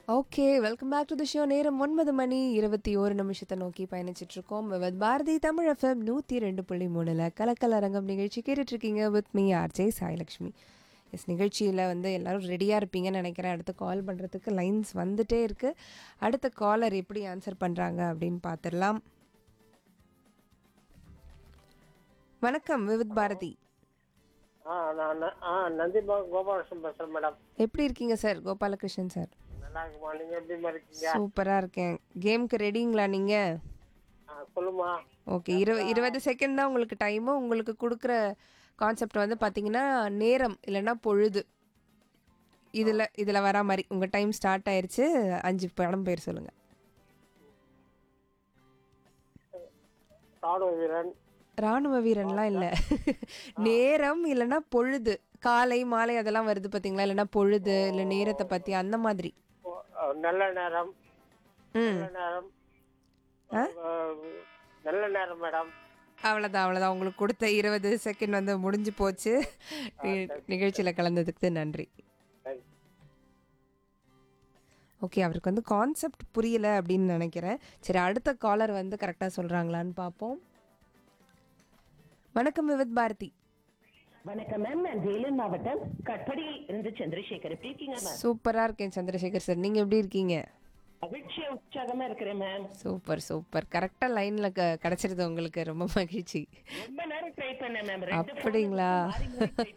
Okay welcome back to the show நேரம் ஒன்பது மணி இருபத்தி ஒரு நிமிஷத்தை நோக்கி பயணிச்சிட்டு இருக்கோம் வித் பாரதி தமிழ் எஃப்எம் நூற்றி ரெண்டு புள்ளி மூணில் கலக்கல் அரங்கம் நிகழ்ச்சி கேட்டுட்டு இருக்கீங்க with me RJ Sailakshmi S நிகழ்ச்சியில் வந்து எல்லாரும் ரெடியாக இருப்பீங்கன்னு நினைக்கிறேன் அடுத்து கால் பண்ணுறதுக்கு லைன்ஸ் வந்துட்டே இருக்குது அடுத்த காலர் எப்படி ஆன்சர் பண்ணுறாங்க அப்படின்னு பார்த்துடலாம் வணக்கம் விவித் பாரதி ஆ நான் ந- ஆ நந்திபா கோபாலகிருஷ்ணன் பேசுறேன் மேடம் எப்படி இருக்கீங்க சார் கோபாலகிருஷ்ணன் சார் நல்லா இருக்குமா நீங்க எப்படி இருக்கீங்க சூப்பராக இருக்கேன் கேமுக்கு ரெடிங்களா நீங்கள் ஆ, சொல்லுமா ஓகே இருபது இருபது செகண்ட் தான் உங்களுக்கு டைமு உங்களுக்கு கொடுக்குற கான்செப்ட் வந்து பார்த்தீங்கன்னா நேரம் இல்லைன்னா பொழுது இதில் இதில் வரா மாதிரி உங்கள் டைம் ஸ்டார்ட் ஆயிருச்சு அஞ்சு படம் பேர் சொல்லுங்கள் ராணுவ வீரன் ராணுவ வீரன்லாம் இல்லை நேரம் இல்லைன்னா பொழுது காலை மாலை அதெல்லாம் வருது பார்த்தீங்களா இல்லைன்னா பொழுது இல்லை நேரத்தை பற்றி அந்த மாதிரி ஓ, அ, நல்ல நேரம் ம் நல்ல நேரம் அ, நல்ல நேரம் மேடம் அவ்வளோதான் அவ்வளோதான் உங்களுக்கு கொடுத்த இருபது செகண்ட் வந்து முடிஞ்சு போச்சு நிகழ்ச்சியில் கலந்ததுக்கு நன்றி Thank you. ஓகே அவருக்கு வந்து கான்செப்ட் புரியல அப்படின்னு நினைக்கிறேன் சரி அடுத்த காலர் வந்து கரெக்டாக சொல்கிறாங்களான்னு பார்ப்போம் வணக்கம் விவித் பாரதி வணக்கம் மேம் நான் வேலூர் மாவட்டம் கட்படியில் இருந்து சந்திரசேகர் எப்படி இருக்கீங்க மேம் சூப்பராக இருக்கேன் சந்திரசேகர் சார் நீங்கள் எப்படி இருக்கீங்க மகிழ்ச்சியா உற்சாகமா இருக்கிறேன் மேம் சூப்பர் சூப்பர் கரெக்டாக லைனில் க கிடச்சிருது உங்களுக்கு ரொம்ப மகிழ்ச்சி ரொம்ப நேரம் ட்ரை பண்ணேன் மேம் ரெண்டு phone அப்படிங்களா? மாறி மாறி try